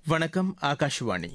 வணக்கம் ஆகாஷ்வாணி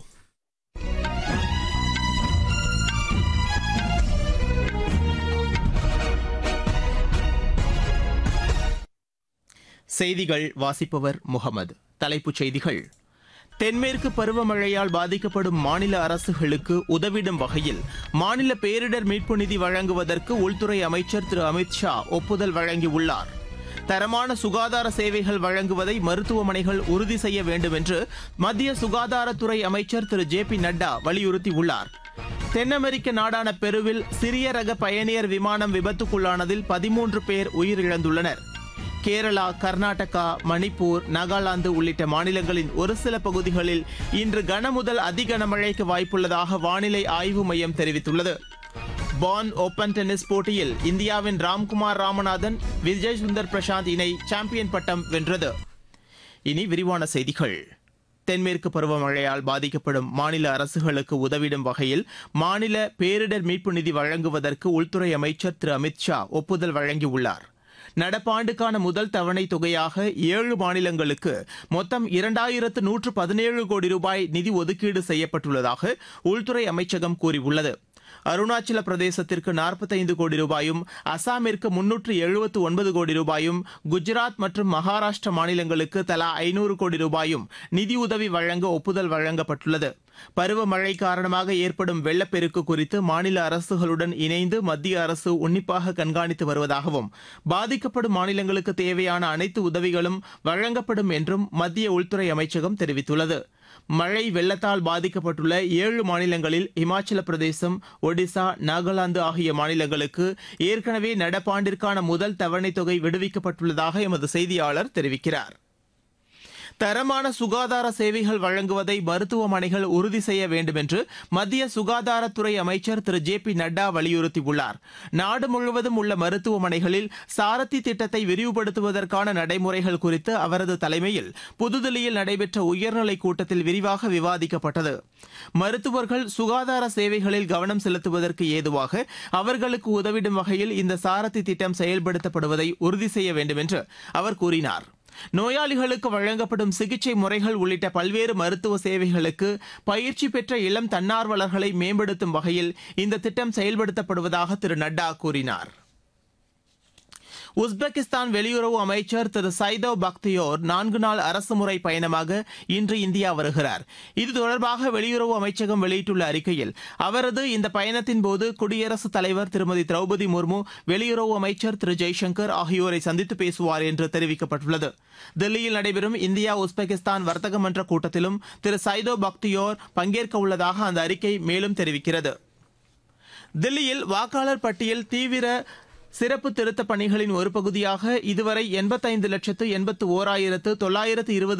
செய்திகள் வாசிப்பவர் முகமது தலைப்புச் செய்திகள் தென்மேற்கு பருவமழையால் பாதிக்கப்படும் மாநில அரசுகளுக்கு உதவிடும் வகையில் மாநில பேரிடர் மீட்பு நிதி வழங்குவதற்கு உள்துறை அமைச்சர் திரு அமித் ஷா ஒப்புதல் வழங்கியுள்ளார் தரமான சுகாதார சேவைகள் வழங்குவதை மருத்துவமனைகள் உறுதி செய்ய வேண்டும் என்று மத்திய சுகாதாரத்துறை அமைச்சர் திரு ஜே பி நட்டா வலியுறுத்தியுள்ளார் தென் அமெரிக்க நாடான பெருவில் சிறிய ரக பயணியர் விமானம் விபத்துக்குள்ளானதில் பதிமூன்று பேர் உயிரிழந்துள்ளனர் கேரளா கர்நாடகா மணிப்பூர் நாகாலாந்து உள்ளிட்ட மாநிலங்களின் ஒரு சில பகுதிகளில் இன்று கனமுதல் அதிகனமழைக்கு வாய்ப்புள்ளதாக வானிலை ஆய்வு மையம் தெரிவித்துள்ளது பான் ஓபன் டென்னிஸ் போட்டியில் இந்தியாவின் ராம்குமார் ராமநாதன் விஜய் சுந்தர் பிரசாந்த் இணை சாம்பியன் பட்டம் வென்றது இனி விரிவான செய்திகள் தென்மேற்கு பருவமழையால் பாதிக்கப்படும் மாநில அரசுகளுக்கு உதவிடும் வகையில் மாநில பேரிடர் மீட்பு நிதி வழங்குவதற்கு உள்துறை அமைச்சர் திரு அமித் ஷா ஒப்புதல் வழங்கியுள்ளார் நடப்பாண்டுக்கான முதல் தவணை தொகையாக ஏழு மாநிலங்களுக்கு மொத்தம் இரண்டாயிரத்து நூற்று பதினேழு கோடி ரூபாய் நிதி ஒதுக்கீடு செய்யப்பட்டுள்ளதாக உள்துறை அமைச்சகம் கூறியுள்ளது அருணாச்சல பிரதேசத்திற்கு நாற்பத்தைந்து கோடி ரூபாயும் அசாமிற்கு முன்னூற்று எழுபத்து ஒன்பது கோடி ரூபாயும் குஜராத் மற்றும் மகாராஷ்டிர மாநிலங்களுக்கு தலா ஐநூறு கோடி ரூபாயும் நிதியுதவி வழங்க ஒப்புதல் வழங்கப்பட்டுள்ளது பருவமழை காரணமாக ஏற்படும் வெள்ளப்பெருக்கு குறித்து மாநில அரசுகளுடன் இணைந்து மத்திய அரசு உன்னிப்பாக கண்காணித்து வருவதாகவும் பாதிக்கப்படும் மாநிலங்களுக்கு தேவையான அனைத்து உதவிகளும் வழங்கப்படும் என்றும் மத்திய உள்துறை அமைச்சகம் தெரிவித்துள்ளது மழை வெள்ளத்தால் பாதிக்கப்பட்டுள்ள ஏழு மாநிலங்களில் இமாச்சல பிரதேசம் ஒடிசா நாகாலாந்து ஆகிய மாநிலங்களுக்கு ஏற்கனவே நடப்பாண்டிற்கான முதல் தவணைத் தொகை விடுவிக்கப்பட்டுள்ளதாக எமது செய்தியாளர் தெரிவிக்கிறார் தரமான சுகாதார சேவைகள் வழங்குவதை மருத்துவமனைகள் உறுதி செய்ய வேண்டும் என்று மத்திய சுகாதாரத்துறை அமைச்சர் திரு ஜே பி நட்டா வலியுறுத்தியுள்ளார் நாடு முழுவதும் உள்ள மருத்துவமனைகளில் சாரதி திட்டத்தை விரிவுபடுத்துவதற்கான நடைமுறைகள் குறித்து அவரது தலைமையில் புதுதில்லியில் நடைபெற்ற உயர்நிலைக் கூட்டத்தில் விரிவாக விவாதிக்கப்பட்டது மருத்துவர்கள் சுகாதார சேவைகளில் கவனம் செலுத்துவதற்கு ஏதுவாக அவர்களுக்கு உதவிடும் வகையில் இந்த சாரதி திட்டம் செயல்படுத்தப்படுவதை உறுதி செய்ய வேண்டும் என்று அவர் கூறினார் நோயாளிகளுக்கு வழங்கப்படும் சிகிச்சை முறைகள் உள்ளிட்ட பல்வேறு மருத்துவ சேவைகளுக்கு பயிற்சி பெற்ற இளம் தன்னார்வலர்களை மேம்படுத்தும் வகையில் இந்த திட்டம் செயல்படுத்தப்படுவதாக திரு நட்டா கூறினார் உஸ்பெகிஸ்தான் வெளியுறவு அமைச்சர் திரு சைதவ் பக்தியோர் நான்கு நாள் அரசுமுறை பயணமாக இன்று இந்தியா வருகிறார் இது தொடர்பாக வெளியுறவு அமைச்சகம் வெளியிட்டுள்ள அறிக்கையில் அவரது இந்த பயணத்தின் போது குடியரசுத் தலைவர் திருமதி திரௌபதி முர்மு வெளியுறவு அமைச்சர் திரு ஜெய்சங்கர் ஆகியோரை சந்தித்து பேசுவார் என்று தெரிவிக்கப்பட்டுள்ளது தில்லியில் நடைபெறும் இந்தியா உஸ்பெகிஸ்தான் வர்த்தக மன்ற கூட்டத்திலும் திரு சைதோ பக்தியோர் பங்கேற்க உள்ளதாக அந்த அறிக்கை மேலும் தெரிவிக்கிறது தில்லியில் வாக்காளர் பட்டியல் தீவிர சிறப்பு திருத்தப் பணிகளின் ஒரு பகுதியாக இதுவரை எண்பத்தைந்து லட்சத்து எண்பத்து ஓராயிரத்து தொள்ளாயிரத்து இருபது